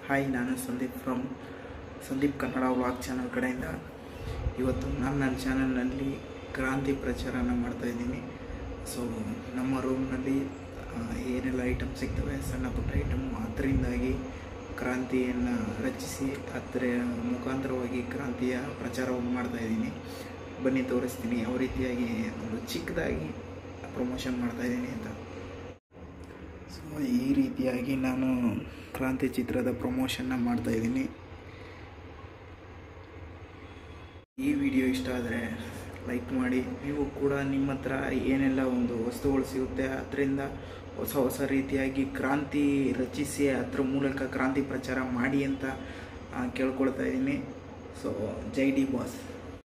hi ನಾನು Sandeep from Sandeep Kannada vlog channel ಕಡೆಯಿಂದ ಇವತ್ತು ನಾನು ನನ್ನ ಚಾನಲ್ನಲ್ಲಿ ಕ್ರಾಂತಿ ಪ್ರಚಾರನ ಮಾಡ್ತಾಯಿದ್ದೀನಿ ಸೊ ನಮ್ಮ ರೂಮ್ನಲ್ಲಿ ಆ, ಏನೆಲ್ಲ ಐಟಮ್ ಸಿಗ್ತವೆ ಸಣ್ಣ ಪುಟ್ಟ ಐಟಮ್ ಅದರಿಂದಾಗಿ ಕ್ರಾಂತಿಯನ್ನು ರಚಿಸಿ ಅದರ ಮುಖಾಂತರವಾಗಿ ಕ್ರಾಂತಿಯ ಪ್ರಚಾರವನ್ನು ಮಾಡ್ತಾಯಿದ್ದೀನಿ ಬನ್ನಿ ತೋರಿಸ್ತೀನಿ ಯಾವ ರೀತಿಯಾಗಿ ಒಂದು ಚಿಕ್ಕದಾಗಿ ಪ್ರಮೋಷನ್ ಮಾಡ್ತಾಯಿದ್ದೀನಿ ಅಂತ ಸೊ ಈ ರೀತಿಯಾಗಿ ನಾನು ಕ್ರಾಂತಿ ಚಿತ್ರದ ಪ್ರಮೋಷನ್ನ ಮಾಡ್ತಾಯಿದ್ದೀನಿ ಈ ವಿಡಿಯೋ ಇಷ್ಟ ಆದರೆ ಲೈಕ್ ಮಾಡಿ ನೀವು ಕೂಡ ನಿಮ್ಮ ಹತ್ರ ಏನೆಲ್ಲ ಒಂದು ವಸ್ತುಗಳು ಸಿಗುತ್ತೆ ಅದರಿಂದ ಹೊಸ ಹೊಸ ರೀತಿಯಾಗಿ ಕ್ರಾಂತಿ ರಚಿಸಿ ಅದರ ಮೂಲಕ ಕ್ರಾಂತಿ ಪ್ರಚಾರ ಮಾಡಿ ಅಂತ ಆ, ಕೇಳ್ಕೊಳ್ತಾ ಇದ್ದೀನಿ ಸೊ ಜೈ ಡಿ ಬಾಸ್